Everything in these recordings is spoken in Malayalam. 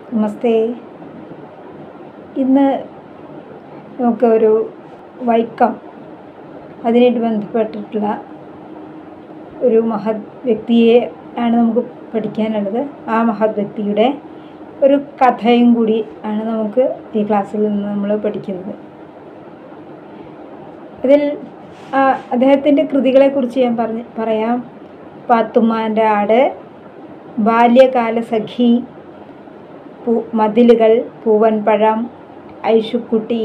നമസ്തേ ഇന്ന് നമുക്ക് ഒരു വൈക്കം അതിനായിട്ട് ബന്ധപ്പെട്ടിട്ടുള്ള ഒരു മഹത് വ്യക്തിയെ ആണ് നമുക്ക് പഠിക്കാനുള്ളത് ആ മഹത് വ്യക്തിയുടെ ഒരു കഥയും കൂടി ആണ് നമുക്ക് ഈ ക്ലാസ്സിൽ നിന്ന് നമ്മൾ പഠിക്കുന്നത് അതിൽ ആ, അദ്ദേഹത്തിൻ്റെ കൃതികളെക്കുറിച്ച് ഞാൻ പറഞ്ഞ് പറയാം പാത്തുമ്മാൻ്റെ ആട് ബാല്യകാല സഖി പൂ മതിലുകൾ പൂവൻപഴം ഐഷുക്കുട്ടി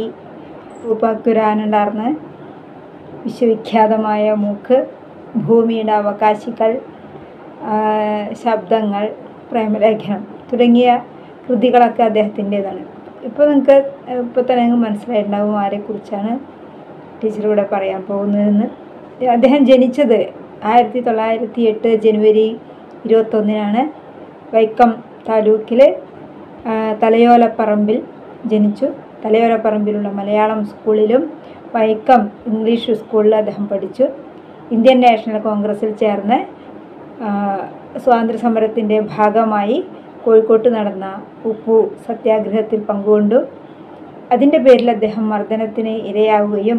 ഉപ്പക്കുരാനുണ്ടാർന്ന് വിശ്വവിഖ്യാതമായ മൂക്ക് ഭൂമിയുടെ അവകാശികൾ ആ, ശബ്ദങ്ങൾ പ്രേമലേഖനം തുടങ്ങിയ കൃതികളൊക്കെ അദ്ദേഹത്തിൻ്റേതാണ് ഇപ്പോൾ നിങ്ങൾക്ക് ഇപ്പോൾ തന്നെ നിങ്ങൾക്ക് മനസ്സിലായിട്ടുണ്ടാവും ആരെക്കുറിച്ചാണ് ടീച്ചർ ഇവിടെ പറയാൻ പോകുന്നതെന്ന് അദ്ദേഹം ജനിച്ചത് ആയിരത്തി തൊള്ളായിരത്തി എട്ട് ജനുവരി ഇരുപത്തൊന്നിനാണ് വൈക്കം താലൂക്കിൽ തലയോലപ്പറമ്പിൽ ജനിച്ചു തലയോലപ്പറമ്പിലുള്ള മലയാളം സ്കൂളിലും വൈക്കം ഇംഗ്ലീഷ് സ്കൂളിൽ അദ്ദേഹം പഠിച്ചു ഇന്ത്യൻ നാഷണൽ കോൺഗ്രസിൽ ചേർന്ന് ആ, സ്വാതന്ത്ര്യ സമരത്തിൻ്റെ ഭാഗമായി കോഴിക്കോട്ട് നടന്ന ഉപ്പു സത്യാഗ്രഹത്തിൽ പങ്കുകൊണ്ടു അതിൻ്റെ പേരിൽ അദ്ദേഹം മർദ്ദനത്തിന് ഇരയാവുകയും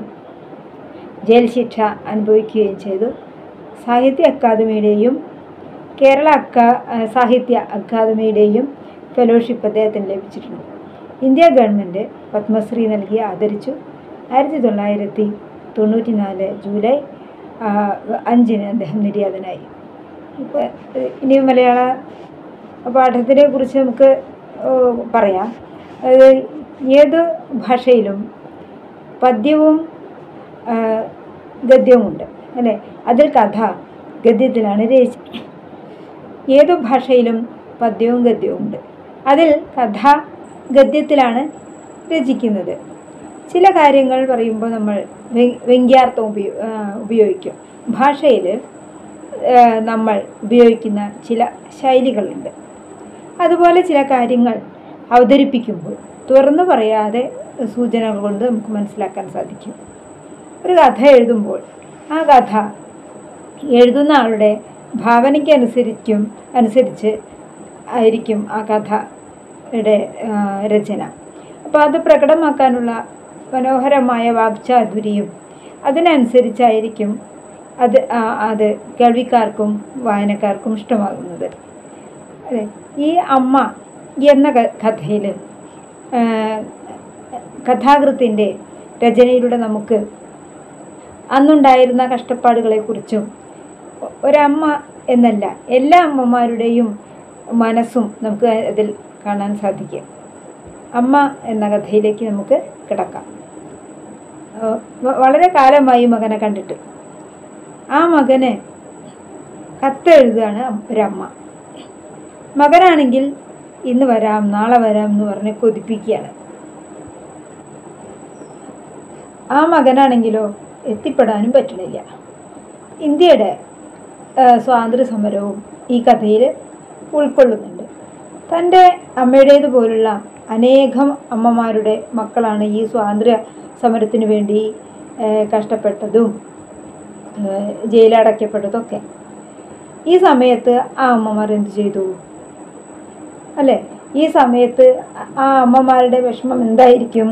ജയിൽ ശിക്ഷ അനുഭവിക്കുകയും ചെയ്തു സാഹിത്യ അക്കാദമിയുടെയും കേരള അക്കാ ആ, സാഹിത്യ അക്കാദമിയുടെയും ഫെലോഷിപ്പ് അദ്ദേഹത്തിന് ലഭിച്ചിട്ടുണ്ട് ഇന്ത്യ ഗവൺമെൻറ് പത്മശ്രീ നൽകി ആദരിച്ചു ആയിരത്തി തൊള്ളായിരത്തി തൊണ്ണൂറ്റി നാല് ജൂലൈ ആ, അഞ്ചിന് അദ്ദേഹം നിര്യാതനായി ഇപ്പോൾ ഇനി മലയാള പാഠത്തിനെ കുറിച്ച് നമുക്ക് ഓ, പറയാം അത് ഏത് ഭാഷയിലും പദ്യവും ആ, ഗദ്യവുമുണ്ട് അല്ലേ അതിൽ കഥ ഗദ്യത്തിലാണ് രചി ഏതു ഭാഷയിലും പദ്യവും ഗദ്യവും ഉണ്ട് അതിൽ കഥ ഗദ്യത്തിലാണ് രചിക്കുന്നത് ചില കാര്യങ്ങൾ പറയുമ്പോൾ നമ്മൾ വ്യ- വ്യംഗ്യാർത്ഥം ഉപയോ ആ, ഉപയോഗിക്കും ഭാഷയിൽ ആ, നമ്മൾ ഉപയോഗിക്കുന്ന ചില ശൈലികളുണ്ട് അതുപോലെ ചില കാര്യങ്ങൾ അവതരിപ്പിക്കുമ്പോൾ തുറന്നു പറയാതെ സൂചനകൾ കൊണ്ട് നമുക്ക് മനസ്സിലാക്കാൻ സാധിക്കും ഒരു കഥ എഴുതുമ്പോൾ ആ കഥ എഴുതുന്ന ആളുടെ ഭാവനയ്ക്ക് അനുസരിക്കും അനുസരിച്ച് ആയിരിക്കും ആ കഥയുടെ ആ, രചന അപ്പോൾ അത് പ്രകടമാക്കാനുള്ള മനോഹരമായ വാക്ചാതുരിയും അതിനനുസരിച്ചായിരിക്കും അത് ആ, അത് കേൾവിക്കാർക്കും വായനക്കാർക്കും ഇഷ്ടമാകുന്നത് അതെ ഈ അമ്മ എന്ന കഥയിൽ കഥാകൃത്തിൻ്റെ രചനയിലൂടെ നമുക്ക് അന്നുണ്ടായിരുന്ന കഷ്ടപ്പാടുകളെക്കുറിച്ചും ഒ- ഒരമ്മ എന്നല്ല എല്ലാ അമ്മമാരുടെയും മനസ്സും നമുക്ക് അതിൽ കാണാൻ സാധിക്കും അമ്മ എന്ന കഥയിലേക്ക് നമുക്ക് കിടക്കാം ഏഹ് വ- വളരെ കാലമായി മകനെ കണ്ടിട്ട് ആ മകന് കത്തെഴുതുകയാണ് ഒരമ്മ മകനാണെങ്കിൽ ഇന്ന് വരാം നാളെ വരാം എന്ന് പറഞ്ഞ് കൊതിപ്പിക്കുകയാണ് ആ മകനാണെങ്കിലോ എത്തിപ്പെടാനും പറ്റണില്ല ഇന്ത്യയുടെ ആ, സ്വാതന്ത്ര്യ സമരവും ഈ കഥയിൽ ഉൾക്കൊള്ളുന്നുണ്ട് തൻ്റെ അമ്മയുടേതുപോലുള്ള അനേകം അമ്മമാരുടെ മക്കളാണ് ഈ സ്വാതന്ത്ര്യ സമരത്തിന് വേണ്ടി ആ, കഷ്ടപ്പെട്ടതും ആ, ജയിലടയ്ക്കപ്പെട്ടതൊക്കെ ഈ സമയത്ത് ആ അമ്മമാർ എന്ത് ചെയ്തു അല്ലേ ഈ സമയത്ത് ആ അമ്മമാരുടെ വിഷമം എന്തായിരിക്കും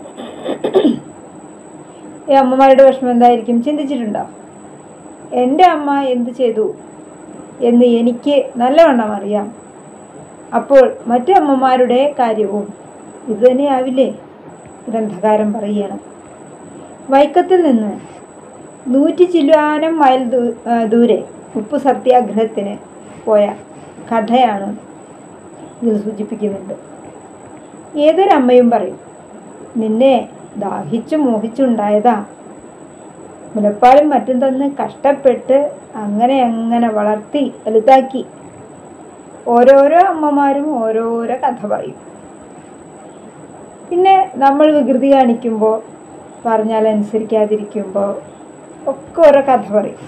ഈ അമ്മമാരുടെ വിഷമം എന്തായിരിക്കും ചിന്തിച്ചിട്ടുണ്ടോ എൻ്റെ അമ്മ എന്ത് ചെയ്തു എന്ന് എനിക്ക് നല്ലവണ്ണം അറിയാം അപ്പോൾ മറ്റു അമ്മമാരുടെ കാര്യവും ഇത് തന്നെയാവില്ലേ ഗ്രന്ഥകാരൻ പറയുകയാണ് വൈക്കത്തിൽ നിന്ന് നൂറ്റി ചില്ലുവാനം മൈൽ ദൂ ആ, ദൂരെ ഉപ്പു സത്യാഗ്രഹത്തിന് പോയ കഥയാണ് ഇതിൽ സൂചിപ്പിക്കുന്നുണ്ട് ഏതൊരമ്മയും പറയും നിന്നെ ദാഹിച്ചു മോഹിച്ചുണ്ടായതാ മുലപ്പാലും മറ്റും തന്ന് കഷ്ടപ്പെട്ട് അങ്ങനെ അങ്ങനെ വളർത്തി വലുതാക്കി ഓരോരോ അമ്മമാരും ഓരോരോ കഥ പറയും പിന്നെ നമ്മൾ വികൃതി കാണിക്കുമ്പോൾ പറഞ്ഞാൽ അനുസരിക്കാതിരിക്കുമ്പോൾ ഒക്കെ ഓരോ കഥ പറയും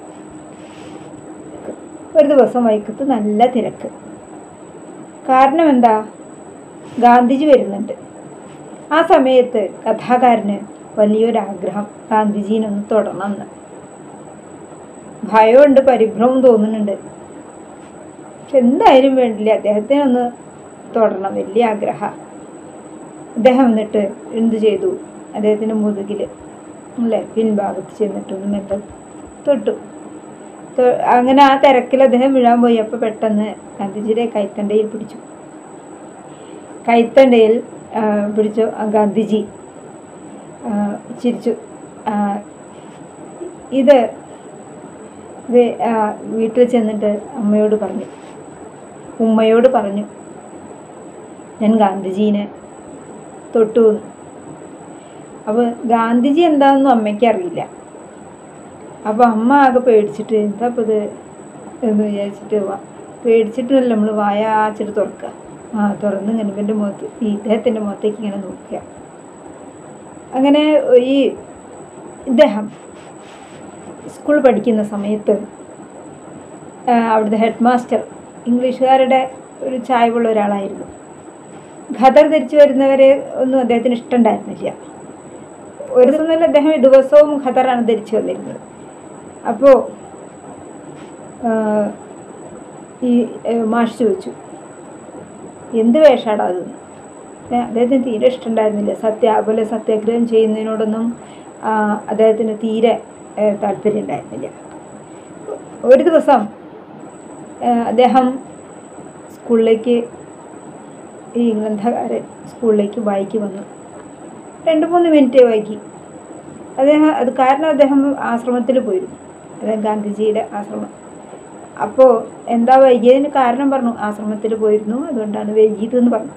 ഒരു ദിവസം വൈക്കത്ത് നല്ല തിരക്ക് കാരണം എന്താ ഗാന്ധിജി വരുന്നുണ്ട് ആ സമയത്ത് കഥാകാരന് വലിയൊരാഗ്രഹം ഗാന്ധിജീനൊന്ന് തൊടണമെന്ന് ഭയമുണ്ട് പരിഭ്രമം തോന്നുന്നുണ്ട് പക്ഷെ എന്തായാലും വേണ്ടില്ല അദ്ദേഹത്തിനൊന്ന് തൊടണം വലിയ ആഗ്രഹ അദ്ദേഹം എന്നിട്ട് എന്ത് ചെയ്തു അദ്ദേഹത്തിൻ്റെ മുതുകിൽ അല്ലേ പിൻഭാഗത്ത് ചെന്നിട്ടൊന്ന് മെല്ലെ തൊട്ടു തൊ- അങ്ങനെ ആ തിരക്കിൽ അദ്ദേഹം വീഴാൻ പോയി അപ്പോൾ പെട്ടെന്ന് ഗാന്ധിജിയുടെ കൈത്തണ്ടയിൽ പിടിച്ചു കൈത്തണ്ടയിൽ ആ, പിടിച്ചു ആ ഗാന്ധിജി ആ, ചിരിച്ചു ആ, ഇത് വേ- ആ, വീട്ടിൽ ചെന്നിട്ട് അമ്മയോട് പറഞ്ഞു ഉമ്മയോട് പറഞ്ഞു ഞാൻ ഗാന്ധിജീനെ തൊട്ടു എന്ന്. അപ്പോൾ ഗാന്ധിജി എന്താണെന്നും അമ്മയ്ക്ക് അറിയില്ല അപ്പോൾ അമ്മ ആകെ പേടിച്ചിട്ട് എന്താ ഇപ്പോൾ ഇത് എന്ന് വിചാരിച്ചിട്ട് വാ പേടിച്ചിട്ടല്ല നമ്മൾ വായ ആച്ചിട്ട് തുറക്കുക ആ തുറന്ന് ഇങ്ങനെ ഇവൻ്റെ മുഖത്ത് ഈ ഇദ്ദേഹത്തിൻ്റെ മുഖത്തേക്ക് ഇങ്ങനെ നോക്കുക അങ്ങനെ ഈ ഇദ്ദേഹം സ്കൂൾ പഠിക്കുന്ന സമയത്ത് ആ, അവിടുത്തെ ഹെഡ് മാസ്റ്റർ ഇംഗ്ലീഷുകാരുടെ ഒരു ചായ്വുള്ള ഒരാളായിരുന്നു ഖദർ ധരിച്ചു വരുന്നവരെ ഒന്നും അദ്ദേഹത്തിന് ഇഷ്ടമുണ്ടായിരുന്നില്ല ഒരു ദിവസം തന്നെ അദ്ദേഹം ദിവസവും ഖദറാണ് ധരിച്ചു വന്നിരുന്നത് അപ്പോൾ ഈ ഏ, മാഷ് ചോദിച്ചു എന്ത് വേഷാടാ അതെന്ന് ഏ, അദ്ദേഹത്തിന് തീരെ ഇഷ്ടമുണ്ടായിരുന്നില്ല സത്യ അതുപോലെ സത്യാഗ്രഹം ചെയ്യുന്നതിനോടൊന്നും ആ, അദ്ദേഹത്തിന് തീരെ ഏ, താല്പര്യം ഉണ്ടായിരുന്നില്ല ഒരു ദിവസം ഏ, അദ്ദേഹം സ്കൂളിലേക്ക് ഈ ഗ്രന്ഥകാരൻ സ്കൂളിലേക്ക് വായിക്ക് വന്നു രണ്ട് മൂന്ന് മിനിറ്റ് വൈകി അദ്ദേഹം അത് കാരണം അദ്ദേഹം ആശ്രമത്തിൽ പോയിരുന്നു അതായത് ഗാന്ധിജിയുടെ ആശ്രമം അപ്പോൾ എന്താ വൈകിയതിന് കാരണം പറഞ്ഞു ആശ്രമത്തിൽ പോയിരുന്നു അതുകൊണ്ടാണ് വൈകിയതെന്ന് പറഞ്ഞു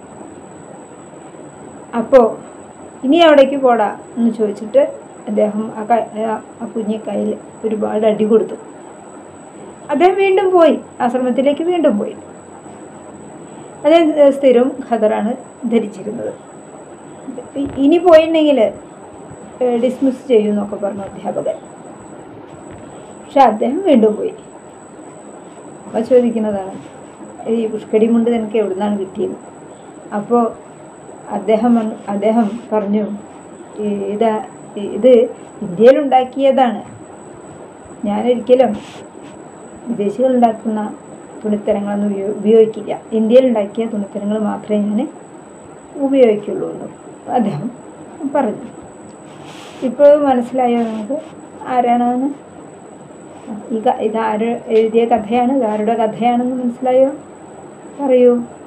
അപ്പോൾ ഇനി അവിടേക്ക് പോടാ എന്ന് ചോദിച്ചിട്ട് അദ്ദേഹം ആ ക ആ- ആ കുഞ്ഞി കയ്യിൽ ഒരുപാട് അടി കൊടുത്തു അദ്ദേഹം വീണ്ടും പോയി ആശ്രമത്തിലേക്ക് വീണ്ടും പോയി അദ്ദേഹം സ്ഥിരം ഖദറാണ് ധരിച്ചിരുന്നത് ഇ- ഇനി പോയിട്ടുണ്ടെങ്കിൽ ഡിസ്മിസ് ചെയ്യും എന്നൊക്കെ പറഞ്ഞു അധ്യാപകൻ പക്ഷെ അദ്ദേഹം വീണ്ടും പോയി അപ്പോൾ ചോദിക്കുന്നതാണ് ഈ പുഷ്കടി മുണ്ട് നിനക്ക് എവിടെ നിന്നാണ് കിട്ടിയത് അപ്പോൾ അദ്ദേഹം വന്ന് അദ്ദേഹം പറഞ്ഞു "ഈ- ഇതാ ഇ- ഇത് ഇന്ത്യയിലുണ്ടാക്കിയതാണ് ഞാനൊരിക്കലും വിദേശികൾ ഉണ്ടാക്കുന്ന തുണിത്തരങ്ങളൊന്നും ഉപയോ- ഉപയോഗിക്കില്ല ഇന്ത്യയിലുണ്ടാക്കിയ തുണിത്തരങ്ങൾ മാത്രമേ ഞാൻ ഉപയോഗിക്കുള്ളൂ എന്ന് അദ്ദേഹം പറഞ്ഞു ഇപ്പോൾ മനസ്സിലായോ നമുക്ക് ആരാണെന്ന് ഈ ക- ഇതാര് എഴുതിയ കഥയാണ് ഇതാരുടെ കഥയാണെന്ന് മനസ്സിലായോ പറയൂ